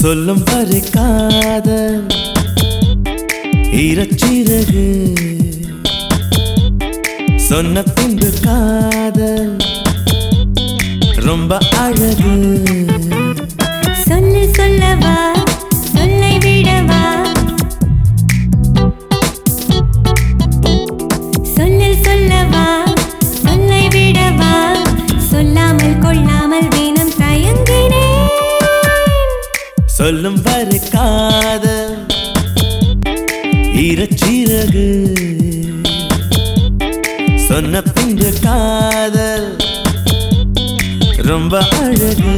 சொல்லும் வரை காதல் ஈரச்சிறகு சொன்ன பின்பு காதல் ரொம்ப அழகு சொல்லு சொல்லவா சொல்லை விடவா சொல்லு சொல்லவா சொல்லை விடவா சொல்லாமல் கொள்ளாமல் தினம் தயங்கினேன் சொல்லும் வரை காதல் ஈரச்சிறகு சொன்ன பின்பு காதல் ரொம்ப அழகு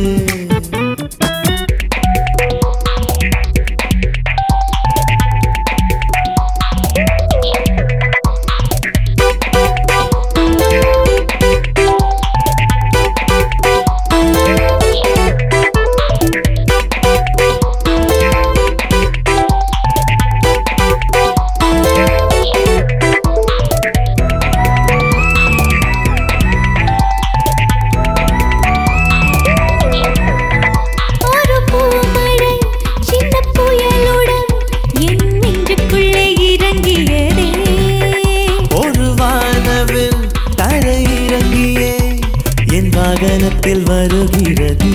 ஒரு பூமழை சின்ன புயலுடன் என் நெஞ்சுக்குள்ளே இறங்கியதே ஒரு வானவில் தரையிறங்கியே என் வாகனத்தில் வருகிறது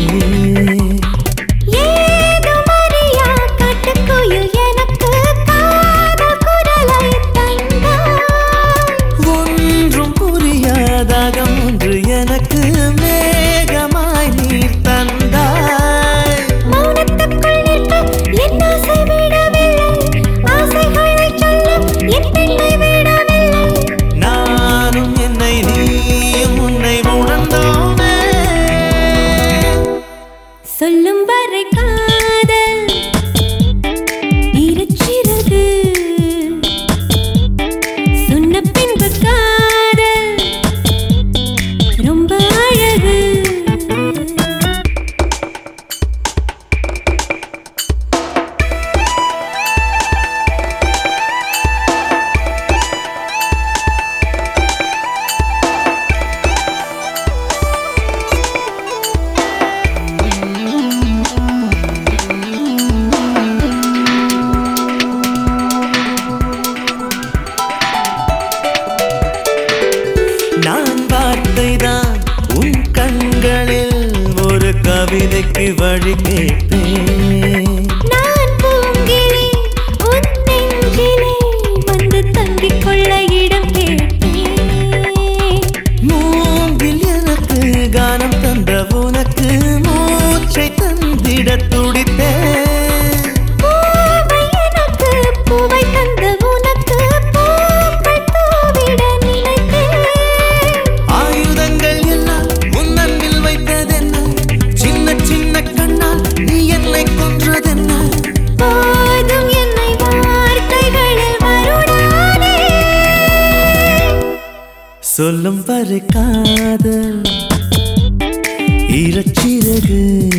ஏதோ மரியா காட்டுக்குயில் எனக்கு காதல் குரலை தந்தாய் ஒன்றும் புரியாதாகம் ஒன்று எனக்கு மேகமாய் நீர் தந்தாய் மௌனத்துக்குள் நிற்க என் ஆசை விடவில்லை ஆசைகளை சொல்ல என் பெண்ணை விடவில்லை நானும் என்னை நீயும் உன்னை உணர்ந்தோமே சொல்லும் வரை காதல் ஈரச்சிறகு சொன்ன பின்பு காதல் ரொம்ப அழகு நான் வார்த்தைதான் உன் கண்களில் ஒரு கவிதைக்கு வழி கேட்பேன் நான் பூங்கிலே உன் நெஞ்சிலே வந்து தங்கிக் கொள்ள இடம் கேட்டேன் மூங்கில் எனக்கு கானம் தந்த உனக்கு மூச்சை தந்திட துடித்தேன் பூவை எனக்கு பூவை தந்த உனக்கு பூக்கள் தூவிட நினைத்தேன் ஆயுதங்கள் எல்லாம் முன்னன்பில் வைத்ததென்ன சின்ன சின்ன கண்ணால் நீ என்னை கொன்றதென்ன போதும் என்னை வார்த்தைகளில் வருடாதே சொல்லும் வரை காதல் ஈரச்சிறகு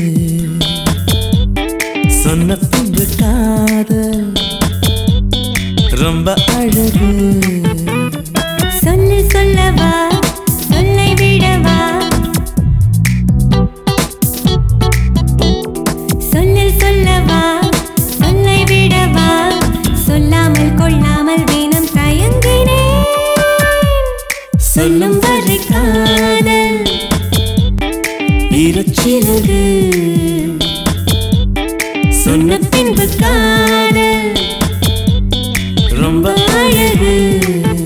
சொன்ன பின்பு காதல் ரொம்ப அழகு சொல்லு சொல்லவா சொல்லை விடவா சொல்லு சொல்லவா சொல்லை விடவா சொல்லாமல் கொள்ளாமல் தினம் தயங்கினேன் சொல்லும் வரை காதல் ஈரச்சிறகு சொன்ன பின்பு காதல் ரொம்ப அழகு